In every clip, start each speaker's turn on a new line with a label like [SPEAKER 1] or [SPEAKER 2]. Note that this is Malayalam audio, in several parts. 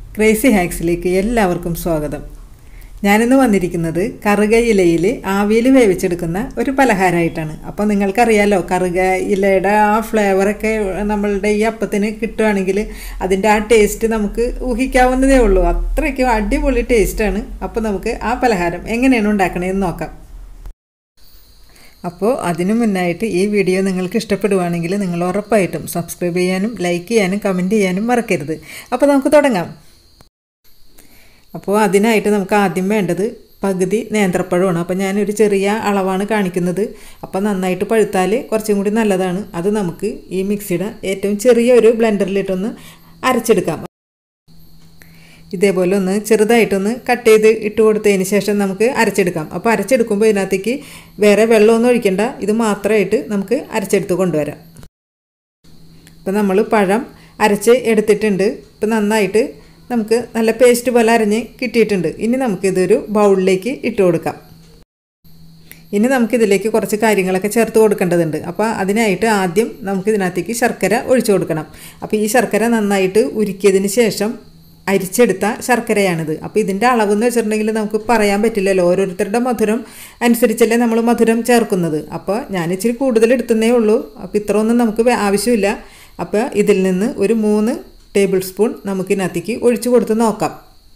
[SPEAKER 1] ക്രേസി ഹാക്സിലേക്ക് എല്ലാവർക്കും സ്വാഗതം ഞാനിന്ന് വന്നിരിക്കുന്നത് കറുക ഇലയിൽ ആവിയിൽ വേവിച്ചെടുക്കുന്ന ഒരു പലഹാരമായിട്ടാണ് അപ്പോൾ നിങ്ങൾക്കറിയാലോ കറുക ഇലയുടെ ആ ഫ്ലേവറൊക്കെ നമ്മളുടെ ഈ അപ്പത്തിന് കിട്ടുകയാണെങ്കിൽ അതിൻ്റെ ആ ടേസ്റ്റ് നമുക്ക് ഊഹിക്കാവുന്നതേ ഉള്ളൂ അത്രയ്ക്കും അടിപൊളി ടേസ്റ്റാണ് അപ്പോൾ നമുക്ക് ആ പലഹാരം എങ്ങനെയാണ് ഉണ്ടാക്കണതെന്ന് നോക്കാം അപ്പോൾ അതിനു മുന്നായിട്ട് ഈ വീഡിയോ നിങ്ങൾക്ക് ഇഷ്ടപ്പെടുവാണെങ്കിൽ നിങ്ങൾ ഉറപ്പായിട്ടും സബ്സ്ക്രൈബ് ചെയ്യാനും ലൈക്ക് ചെയ്യാനും കമൻറ്റ് ചെയ്യാനും മറക്കരുത് അപ്പോൾ നമുക്ക് തുടങ്ങാം അപ്പോൾ അതിനായിട്ട് നമുക്ക് ആദ്യം വേണ്ടത് പകുതി നേന്ത്രപ്പഴമാണ് അപ്പോൾ ഞാനൊരു ചെറിയ അളവാണ് കാണിക്കുന്നത് അപ്പോൾ നന്നായിട്ട് പഴുത്താൽ കുറച്ചും കൂടി നല്ലതാണ് അത് നമുക്ക് ഈ മിക്സിയുടെ ഏറ്റവും ചെറിയ ഒരു ബ്ലെൻഡറിലിട്ടൊന്ന് അരച്ചെടുക്കാം ഇതേപോലെ ഒന്ന് ചെറുതായിട്ടൊന്ന് കട്ട് ചെയ്ത് ഇട്ട് കൊടുത്തതിന് ശേഷം നമുക്ക് അരച്ചെടുക്കാം അപ്പോൾ അരച്ചെടുക്കുമ്പോൾ ഇതിനകത്തേക്ക് വേറെ വെള്ളമൊന്നും ഒഴിക്കണ്ട ഇത് മാത്രമായിട്ട് നമുക്ക് അരച്ചെടുത്ത് കൊണ്ടുവരാം ഇപ്പം നമ്മൾ പഴം അരച്ച് എടുത്തിട്ടുണ്ട് ഇപ്പം നന്നായിട്ട് നമുക്ക് നല്ല പേസ്റ്റ് പോലെ അരഞ്ഞ് കിട്ടിയിട്ടുണ്ട് ഇനി നമുക്കിതൊരു ബൗളിലേക്ക് ഇട്ട് കൊടുക്കാം ഇനി നമുക്കിതിലേക്ക് കുറച്ച് കാര്യങ്ങളൊക്കെ ചേർത്ത് കൊടുക്കേണ്ടതുണ്ട് അപ്പോൾ അതിനായിട്ട് ആദ്യം നമുക്ക് ഇതിനകത്തേക്ക് ശർക്കര ഒഴിച്ചു കൊടുക്കണം അപ്പോൾ ഈ ശർക്കര നന്നായിട്ട് ഉരുക്കിയതിന് ശേഷം അരിച്ചെടുത്ത ശർക്കരയാണിത് അപ്പോൾ ഇതിൻ്റെ അളവെന്ന് വെച്ചിട്ടുണ്ടെങ്കിൽ നമുക്ക് പറയാൻ പറ്റില്ലല്ലോ ഓരോരുത്തരുടെ മധുരം അനുസരിച്ചല്ലേ നമ്മൾ മധുരം ചേർക്കുന്നത് അപ്പോൾ ഞാൻ ഇച്ചിരി കൂടുതൽ എടുത്തുന്നേ ഉള്ളൂ അപ്പോൾ ഇത്ര ഒന്നും നമുക്ക് ആവശ്യമില്ല അപ്പോൾ ഇതിൽ നിന്ന് ഒരു മൂന്ന് ടേബിൾ സ്പൂൺ നമുക്കിനകത്തേക്ക് ഒഴിച്ചു കൊടുത്ത് നോക്കാം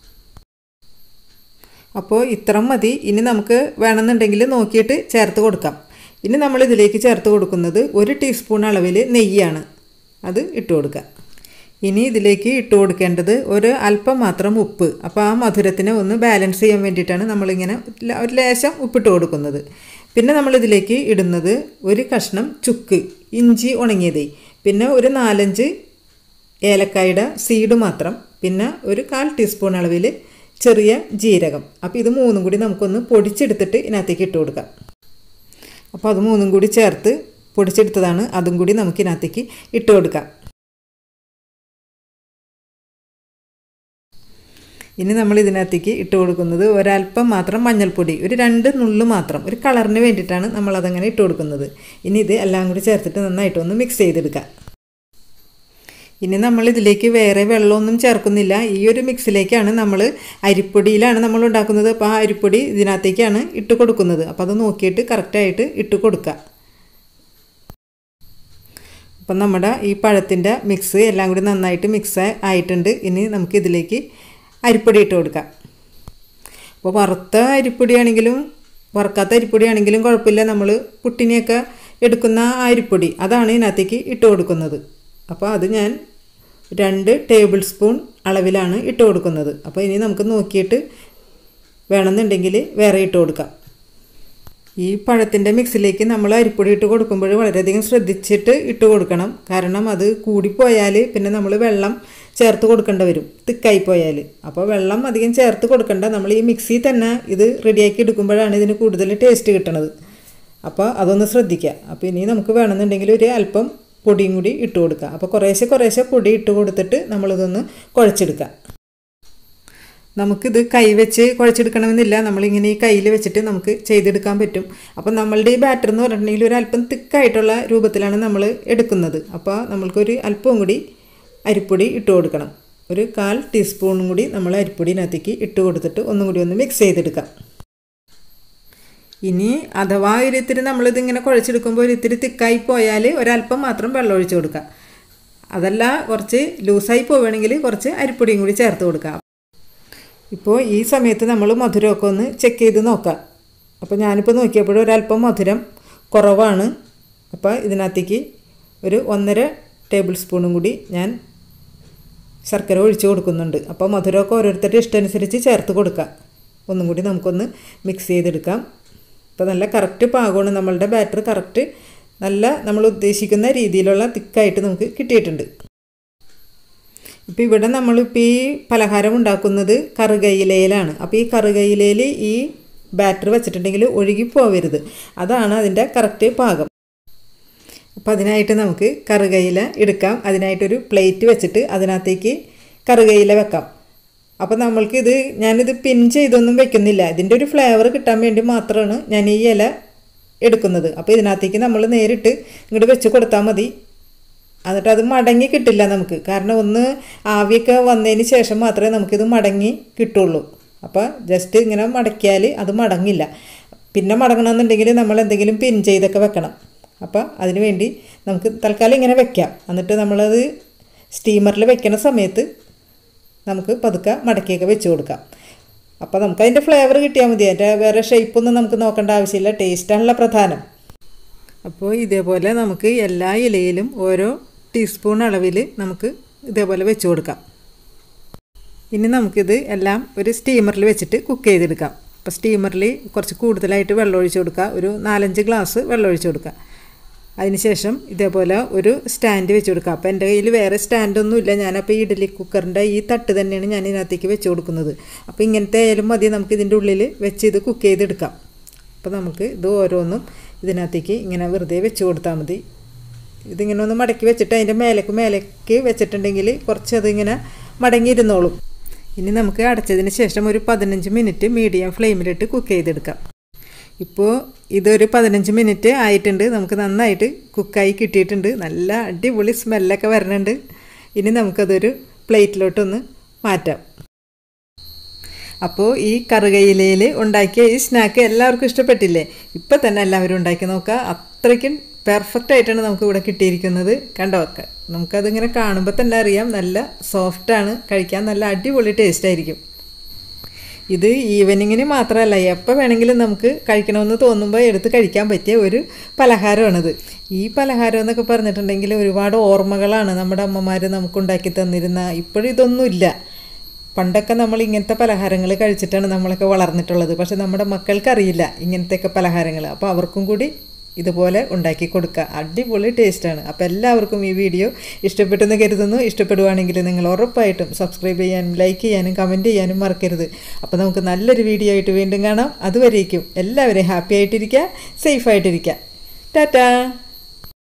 [SPEAKER 1] അപ്പോൾ ഇത്ര മതി ഇനി നമുക്ക് വേണമെന്നുണ്ടെങ്കിൽ നോക്കിയിട്ട് ചേർത്ത് കൊടുക്കാം ഇനി നമ്മൾ ഇതിലേക്ക് ചേർത്ത് കൊടുക്കുന്നത് ഒരു ടീസ്പൂൺ അളവിൽ നെയ്യാണ് അത് ഇട്ട് കൊടുക്കുക ഇനി ഇതിലേക്ക് ഇട്ട് കൊടുക്കേണ്ടത് ഒരു അല്പം മാത്രം ഉപ്പ് അപ്പോൾ ആ മധുരത്തിനെ ഒന്ന് ബാലൻസ് ചെയ്യാൻ വേണ്ടിയിട്ടാണ് നമ്മളിങ്ങനെ ഒരു ലേശം ഉപ്പിട്ട് കൊടുക്കുന്നത് പിന്നെ നമ്മളിതിലേക്ക് ഇടുന്നത് ഒരു കഷ്ണം ചുക്ക് ഇഞ്ചി ഉണങ്ങിയത് പിന്നെ ഒരു നാലഞ്ച് ഏലക്കായുടെ സീഡ് മാത്രം പിന്നെ ഒരു കാൽ ടീസ്പൂൺ അളവിൽ ചെറിയ ജീരകം അപ്പോൾ ഇത് മൂന്നും കൂടി നമുക്കൊന്ന് പൊടിച്ചെടുത്തിട്ട് ഇതിനകത്തേക്ക് ഇട്ട് കൊടുക്കാം അപ്പോൾ അത് മൂന്നും കൂടി ചേർത്ത് പൊടിച്ചെടുത്തതാണ് അതും കൂടി നമുക്ക് ഇതിനകത്തേക്ക് ഇട്ട് കൊടുക്കാം ഇനി നമ്മൾ ഇതിനകത്തേക്ക് ഇട്ട് കൊടുക്കുന്നത് ഒരല്പം മാത്രം മഞ്ഞൾപ്പൊടി ഒരു രണ്ട് നുള്ളു മാത്രം ഒരു കളറിന് വേണ്ടിയിട്ടാണ് നമ്മളതങ്ങനെ ഇട്ട് കൊടുക്കുന്നത് ഇനി ഇത് എല്ലാം കൂടി ചേർത്തിട്ട് നന്നായിട്ടൊന്ന് മിക്സ് ചെയ്തെടുക്കാം ഇനി നമ്മൾ ഇതിലേക്ക് വേറെ വെള്ളമൊന്നും ചേർക്കുന്നില്ല ഈ ഒരു മിക്സിലേക്കാണ് നമ്മൾ അരിപ്പൊടിയിലാണ് നമ്മൾ ഉണ്ടാക്കുന്നത് അപ്പോൾ ആ അരിപ്പൊടി ഇതിനകത്തേക്കാണ് ഇട്ട് കൊടുക്കുന്നത് അപ്പോൾ അത് നോക്കിയിട്ട് കറക്റ്റായിട്ട് ഇട്ട് കൊടുക്കുക അപ്പം നമ്മുടെ ഈ പഴത്തിൻ്റെ മിക്സ് എല്ലാം കൂടി നന്നായിട്ട് മിക്സ് ആയിട്ടുണ്ട് ഇനി നമുക്ക് ഇതിലേക്ക് അരിപ്പൊടി ഇട്ട് കൊടുക്കാം അപ്പോൾ വറുത്ത അരിപ്പൊടിയാണെങ്കിലും വറുക്കാത്ത അരിപ്പൊടിയാണെങ്കിലും കുഴപ്പമില്ല നമ്മൾ പുട്ടിനെയൊക്കെ എടുക്കുന്ന ആ അരിപ്പൊടി അതാണ് ഇതിനകത്തേക്ക് ഇട്ട് കൊടുക്കുന്നത് അപ്പോൾ അത് ഞാൻ രണ്ട് ടേബിൾ സ്പൂൺ അളവിലാണ് ഇട്ട് കൊടുക്കുന്നത് അപ്പോൾ ഇനി നമുക്ക് നോക്കിയിട്ട് വേണമെന്നുണ്ടെങ്കിൽ വേറെ ഇട്ട് കൊടുക്കാം ഈ പഴത്തിൻ്റെ മിക്സിലേക്ക് നമ്മൾ അരിപ്പൊടി ഇട്ട് കൊടുക്കുമ്പോൾ വളരെയധികം ശ്രദ്ധിച്ചിട്ട് ഇട്ട് കൊടുക്കണം കാരണം അത് കൂടിപ്പോയാൽ പിന്നെ നമ്മൾ വെള്ളം ചേർത്ത് കൊടുക്കേണ്ടി വരും തിക്കായി പോയാൽ അപ്പോൾ വെള്ളം അധികം ചേർത്ത് കൊടുക്കണ്ട നമ്മൾ ഈ മിക്സി തന്നെ ഇത് റെഡിയാക്കി എടുക്കുമ്പോഴാണ് ഇതിന് കൂടുതൽ ടേസ്റ്റ് കിട്ടണത് അപ്പോൾ അതൊന്ന് ശ്രദ്ധിക്കുക അപ്പോൾ ഇനി നമുക്ക് വേണമെന്നുണ്ടെങ്കിൽ ഒരു അല്പം പൊടിയും കൂടി ഇട്ട് കൊടുക്കുക അപ്പോൾ കുറേശ്ശെ കുറേശ്ശെ പൊടി ഇട്ട് കൊടുത്തിട്ട് നമ്മളിതൊന്ന് കുഴച്ചെടുക്കുക നമുക്കിത് കൈ വെച്ച് കുഴച്ചെടുക്കണമെന്നില്ല നമ്മളിങ്ങനെ ഈ കയ്യിൽ വെച്ചിട്ട് നമുക്ക് ചെയ്തെടുക്കാൻ പറ്റും അപ്പോൾ നമ്മളുടെ ഈ ബാറ്റർ എന്ന് പറഞ്ഞിട്ടുണ്ടെങ്കിൽ ഒരു അല്പം തിക്കായിട്ടുള്ള രൂപത്തിലാണ് നമ്മൾ എടുക്കുന്നത് അപ്പോൾ നമ്മൾക്കൊരു അല്പവും കൂടി അരിപ്പൊടി ഇട്ട് കൊടുക്കണം ഒരു കാൽ ടീസ്പൂണും കൂടി നമ്മൾ അരിപ്പൊടിനകത്തേക്ക് ഇട്ട് കൊടുത്തിട്ട് ഒന്നും കൂടി ഒന്ന് മിക്സ് ചെയ്തെടുക്കാം ഇനി അഥവാ ഒരു ഇത്തിരി നമ്മളിതിങ്ങനെ കുഴച്ചെടുക്കുമ്പോൾ ഒരു ഇത്തിരി തിക്കായി പോയാൽ ഒരല്പം മാത്രം വെള്ളം ഒഴിച്ച് കൊടുക്കുക അതല്ല കുറച്ച് ലൂസായി പോവുകയാണെങ്കിൽ കുറച്ച് അരിപ്പൊടിയും കൂടി ചേർത്ത് കൊടുക്കുക ഇപ്പോൾ ഈ സമയത്ത് നമ്മൾ മധുരമൊക്കെ ഒന്ന് ചെക്ക് ചെയ്ത് നോക്കാം അപ്പോൾ ഞാനിപ്പോൾ നോക്കിയപ്പോൾ ഒരല്പം മധുരം കുറവാണ് അപ്പോൾ ഇതിനകത്തേക്ക് ഒരു ഒന്നര ടേബിൾ സ്പൂണും കൂടി ഞാൻ ശർക്കര ഒഴിച്ച് കൊടുക്കുന്നുണ്ട് അപ്പോൾ മധുരമൊക്കെ ഓരോരുത്തരുടെ ഇഷ്ടമനുസരിച്ച് ചേർത്ത് കൊടുക്കാം ഒന്നും കൂടി നമുക്കൊന്ന് മിക്സ് ചെയ്തെടുക്കാം ഇപ്പോൾ നല്ല കറക്റ്റ് പാകമാണ് നമ്മളുടെ ബാറ്റർ കറക്റ്റ് നല്ല നമ്മൾ ഉദ്ദേശിക്കുന്ന രീതിയിലുള്ള തിക്കായിട്ട് നമുക്ക് കിട്ടിയിട്ടുണ്ട് ഇപ്പോൾ ഇവിടെ നമ്മളിപ്പോൾ ഈ പലഹാരം ഉണ്ടാക്കുന്നത് കറുകയിലയിലാണ് അപ്പോൾ ഈ കറുകയിലയിൽ ഈ ബാറ്റർ വെച്ചിട്ടുണ്ടെങ്കിൽ ഒഴുകി പോവരുത് അതാണ് അതിൻ്റെ കറക്റ്റ് പാകം അപ്പോൾ അതിനായിട്ട് നമുക്ക് കറുകയില എടുക്കാം അതിനായിട്ടൊരു പ്ലേറ്റ് വെച്ചിട്ട് അതിനകത്തേക്ക് കറുകയില വെക്കാം അപ്പോൾ നമ്മൾക്കിത് ഞാനിത് പിൻ ചെയ്തൊന്നും വെക്കുന്നില്ല ഇതിൻ്റെ ഒരു ഫ്ലേവർ കിട്ടാൻ വേണ്ടി മാത്രമാണ് ഞാൻ ഈ ഇല എടുക്കുന്നത് അപ്പോൾ ഇതിനകത്തേക്ക് നമ്മൾ നേരിട്ട് ഇങ്ങോട്ട് വെച്ച് കൊടുത്താൽ മതി എന്നിട്ട് അത് മടങ്ങി കിട്ടില്ല നമുക്ക് കാരണം ഒന്ന് ആവിയൊക്കെ വന്നതിന് ശേഷം മാത്രമേ നമുക്കിത് മടങ്ങി കിട്ടുള്ളൂ അപ്പോൾ ജസ്റ്റ് ഇങ്ങനെ മടക്കിയാൽ അത് മടങ്ങില്ല പിന്നെ മടങ്ങണമെന്നുണ്ടെങ്കിൽ നമ്മൾ എന്തെങ്കിലും പിൻ ചെയ്തൊക്കെ വെക്കണം അപ്പോൾ അതിന് വേണ്ടി നമുക്ക് തൽക്കാലം ഇങ്ങനെ വെക്കാം എന്നിട്ട് നമ്മളത് സ്റ്റീമറിൽ വെക്കുന്ന സമയത്ത് നമുക്ക് പതുക്കെ മടക്കിയൊക്കെ വെച്ച് കൊടുക്കാം അപ്പോൾ നമുക്ക് അതിൻ്റെ ഫ്ലേവർ കിട്ടിയാൽ മതി അതിൻ്റെ വേറെ ഷേപ്പൊന്നും നമുക്ക് നോക്കേണ്ട ആവശ്യമില്ല ടേസ്റ്റാണല്ലോ പ്രധാനം അപ്പോൾ ഇതേപോലെ നമുക്ക് എല്ലാ ഇലയിലും ഓരോ ടീസ്പൂൺ അളവിൽ നമുക്ക് ഇതേപോലെ വെച്ച് കൊടുക്കാം ഇനി നമുക്കിത് എല്ലാം ഒരു സ്റ്റീമറിൽ വെച്ചിട്ട് കുക്ക് ചെയ്തെടുക്കാം അപ്പോൾ സ്റ്റീമറിൽ കുറച്ച് കൂടുതലായിട്ട് വെള്ളം ഒഴിച്ച് കൊടുക്കുക ഒരു നാലഞ്ച് ഗ്ലാസ് വെള്ളം ഒഴിച്ച് കൊടുക്കുക അതിനുശേഷം ഇതേപോലെ ഒരു സ്റ്റാൻഡ് വെച്ച് കൊടുക്കുക അപ്പോൾ എൻ്റെ കയ്യിൽ വേറെ സ്റ്റാൻഡൊന്നും ഇല്ല ഞാനപ്പോൾ ഇഡ്ഡലി കുക്കറിൻ്റെ ഈ തട്ട് തന്നെയാണ് ഞാൻ ഇതിനകത്തേക്ക് വെച്ച് കൊടുക്കുന്നത് അപ്പോൾ ഇങ്ങനത്തെ ആയാലും മതി നമുക്ക് ഇതിൻ്റെ ഉള്ളിൽ വെച്ച് ഇത് കുക്ക് ചെയ്തെടുക്കാം അപ്പോൾ നമുക്ക് ഇത് ഓരോന്നും ഇതിനകത്തേക്ക് ഇങ്ങനെ വെറുതെ വെച്ച് കൊടുത്താൽ മതി ഇതിങ്ങനെ ഒന്ന് മടക്കി വെച്ചിട്ട് അതിൻ്റെ മേലേക്ക് മേലേക്ക് വെച്ചിട്ടുണ്ടെങ്കിൽ കുറച്ച് അതിങ്ങനെ മടങ്ങിയിരുന്നോളും ഇനി നമുക്ക് അടച്ചതിന് ശേഷം ഒരു പതിനഞ്ച് മിനിറ്റ് മീഡിയം ഫ്ലെയിമിലിട്ട് കുക്ക് ചെയ്തെടുക്കാം ഇപ്പോൾ ഇതൊരു പതിനഞ്ച് മിനിറ്റ് ആയിട്ടുണ്ട് നമുക്ക് നന്നായിട്ട് കുക്കായി കിട്ടിയിട്ടുണ്ട് നല്ല അടിപൊളി സ്മെല്ലൊക്കെ വരുന്നുണ്ട് ഇനി നമുക്കതൊരു പ്ലേറ്റിലോട്ടൊന്ന് മാറ്റാം അപ്പോൾ ഈ കറുകയിലയിൽ ഉണ്ടാക്കിയ ഈ സ്നാക്ക് എല്ലാവർക്കും ഇഷ്ടപ്പെട്ടില്ലേ ഇപ്പം തന്നെ എല്ലാവരും ഉണ്ടാക്കി നോക്കുക അത്രയ്ക്കും പെർഫെക്റ്റ് ആയിട്ടാണ് നമുക്ക് ഇവിടെ കിട്ടിയിരിക്കുന്നത് കണ്ടോ ഒക്കെ നമുക്കതിങ്ങനെ കാണുമ്പോൾ തന്നെ അറിയാം നല്ല സോഫ്റ്റാണ് കഴിക്കാൻ നല്ല അടിപൊളി ടേസ്റ്റ് ആയിരിക്കും ഇത് ഈവനിങ്ങിന് മാത്രമല്ല എപ്പോൾ വേണമെങ്കിലും നമുക്ക് കഴിക്കണമെന്ന് തോന്നുമ്പോൾ എടുത്ത് കഴിക്കാൻ പറ്റിയ ഒരു പലഹാരമാണിത് ഈ പലഹാരം എന്നൊക്കെ പറഞ്ഞിട്ടുണ്ടെങ്കിൽ ഒരുപാട് ഓർമ്മകളാണ് നമ്മുടെ അമ്മമാർ നമുക്കുണ്ടാക്കി തന്നിരുന്ന ഇപ്പോഴും ഇതൊന്നുമില്ല പണ്ടൊക്കെ നമ്മൾ ഇങ്ങനത്തെ പലഹാരങ്ങൾ കഴിച്ചിട്ടാണ് നമ്മളൊക്കെ വളർന്നിട്ടുള്ളത് പക്ഷെ നമ്മുടെ മക്കൾക്കറിയില്ല ഇങ്ങനത്തെയൊക്കെ പലഹാരങ്ങൾ അപ്പോൾ അവർക്കും കൂടി ഇതുപോലെ ഉണ്ടാക്കി കൊടുക്കുക അടിപൊളി ടേസ്റ്റാണ് അപ്പോൾ എല്ലാവർക്കും ഈ വീഡിയോ ഇഷ്ടപ്പെട്ടെന്ന് കരുതുന്നു ഇഷ്ടപ്പെടുവാണെങ്കിൽ നിങ്ങൾ ഉറപ്പായിട്ടും സബ്സ്ക്രൈബ് ചെയ്യാനും ലൈക്ക് ചെയ്യാനും കമൻറ്റ് ചെയ്യാനും മറക്കരുത് അപ്പോൾ നമുക്ക് നല്ലൊരു വീഡിയോ ആയിട്ട് വീണ്ടും കാണാം അതുവരേക്കും എല്ലാവരെയും ഹാപ്പി ആയിട്ടിരിക്കുക സേഫ് ആയിട്ടിരിക്കുക ടാറ്റാ